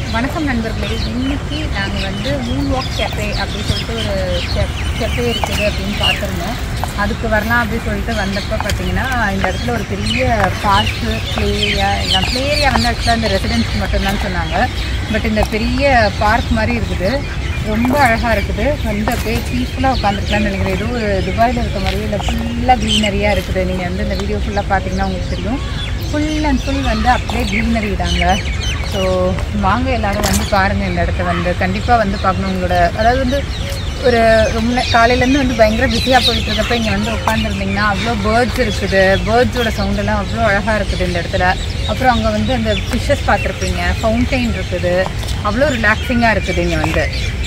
வணக்கம் நண்பர்களே இன்னைக்கு நாங்கள் வந்து மூன் வாக் கேஃபே அப்படின்னு சொல்லிட்டு ஒரு கேஃபே இருக்குது அப்படின்னு பார்த்துருந்தோம் அதுக்கு வரலாம் அப்படின்னு சொல்லிட்டு வந்தப்போ பார்த்தீங்கன்னா இந்த இடத்துல ஒரு பெரிய பார்க்கு ப்ளே ஏரியா எல்லாம் ப்ளே ஏரியா வந்து ஆக்சுவலாக இந்த ரெசிடென்ஸ் மட்டும்தான் சொன்னாங்க பட் இந்த பெரிய பார்க் மாதிரி இருக்குது ரொம்ப அழகாக இருக்குது வந்து அப்படியே பீஸ்ஃபுல்லாக உட்காந்துருக்கலாம்னு நினைக்கிறேன் ஏதோ ஒரு துபாயில் இருக்க மாதிரி இல்லை ஃபுல்லாக க்ரீனரியாக இருக்குது நீங்கள் வந்து இந்த வீடியோ ஃபுல்லாக பார்த்தீங்கன்னா உங்களுக்கு தெரியும் ஃபுல் அண்ட் ஃபுல் வந்து அப்படியே க்ரீனரி தாங்க ஸோ வாங்க எல்லாரும் வந்து பாருங்கள் இந்த இடத்த வந்து கண்டிப்பாக வந்து பார்க்கணும் உங்களோட அதாவது வந்து ஒரு ரொம்ப நே- காலையிலேருந்து வந்து பயங்கர பிஸியாக போயிட்டு இருக்கப்ப இங்கே வந்து உட்காந்துருந்தீங்கன்னா அவ்வளோ பேர்ட்ஸ் இருக்குது பேர்ட்ஸோட சவுண்டெல்லாம் அவ்வளோ அழகாக இருக்குது இந்த இடத்துல அப்புறம் அங்கே வந்து அந்த ஃபிஷ்ஷஸ் பார்த்துருப்பீங்க ஃபவுண்டெயின் இருக்குது அவ்வளோ ரிலாக்ஸிங்காக இருக்குது இங்கே வந்து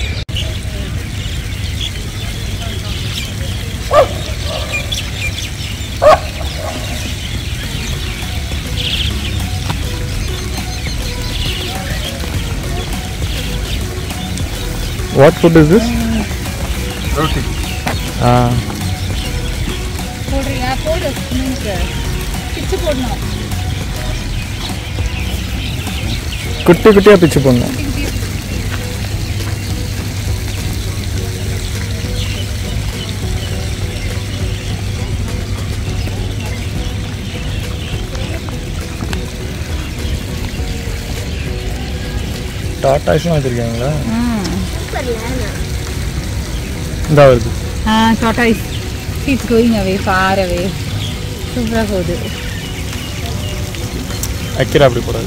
What food is this? Roti. Ah, போடுறீங்க போடு மீனுக்கு பிச்சு போடணும் குட்டி குட்டியாக பிச்சு போடணும் டாட்டாஸும் வச்சுருக்காங்களா இந்த வருது ஆ tortoise it's going away far away சூப்பராக போகுது அக்கிரா அப்படி போடாது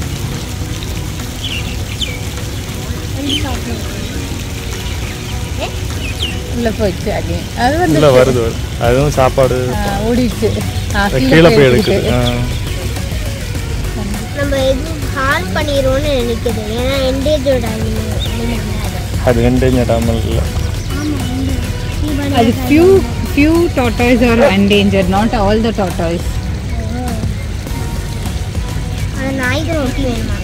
உள்ள போயிடுச்சு அகே அது வந்து இல்லை வருது வருது அதுவும் சாப்பாடு ஆ, ஓடிடுச்சு ஆ, கீழே போய் எடுத்துட்டு. எடுக்குது ஆ. நம்ம எதுவும் ஹார்ம் பண்ணிடுவோம்னு நினைக்குது ஏன்னா என்டேஜோட அது என்டேஞ்சர் டாமல் இல்லை அது few few tortoise are endangered not all the tortoise அந்த நாய்க்கு ரொட்டி வேணுமா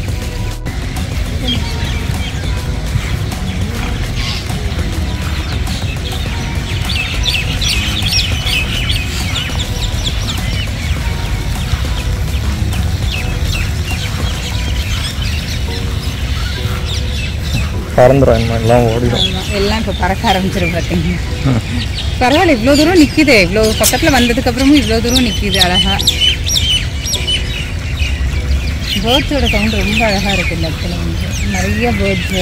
பறந்துடும் எல்லாம் ஓடிடும் ஆமா, எல்லாம் இப்போ பறக்க ஆரம்பிச்சிரும் பார்த்தீங்க பரவாயில்ல இவ்வளோ தூரம் நிற்கிதே இவ்வளோ பக்கத்தில் வந்ததுக்கு அப்புறமும் இவ்வளோ தூரம் நிற்கிது அழகா பேர்ட்ஸோட சவுண்ட் ரொம்ப அழகாக இருக்குது இந்த இடத்துல வந்து நிறைய பேர்ட்ஸு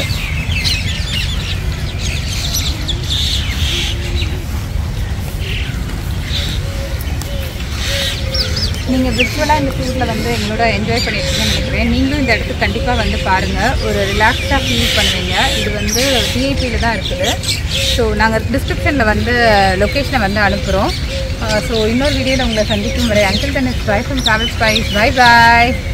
நீங்கள் விர்ச்சுவலாக இந்த டூரில் வந்து எங்களோட என்ஜாய் பண்ணியிருக்கீங்கன்னு நினைக்கிறேன் நீங்களும் இந்த இடத்துக்கு கண்டிப்பாக வந்து பாருங்கள் ஒரு ரிலாக்ஸாக ஃபீல் பண்ணுவீங்க இது வந்து விஐபியில் தான் இருக்குது ஸோ நாங்கள் டிஸ்கிரிப்ஷனில் வந்து லொக்கேஷனை வந்து அனுப்புகிறோம் ஸோ இன்னொரு வீடியோவில் உங்களை சந்திக்கும் வரை until then is bye from Travel Spice bye bye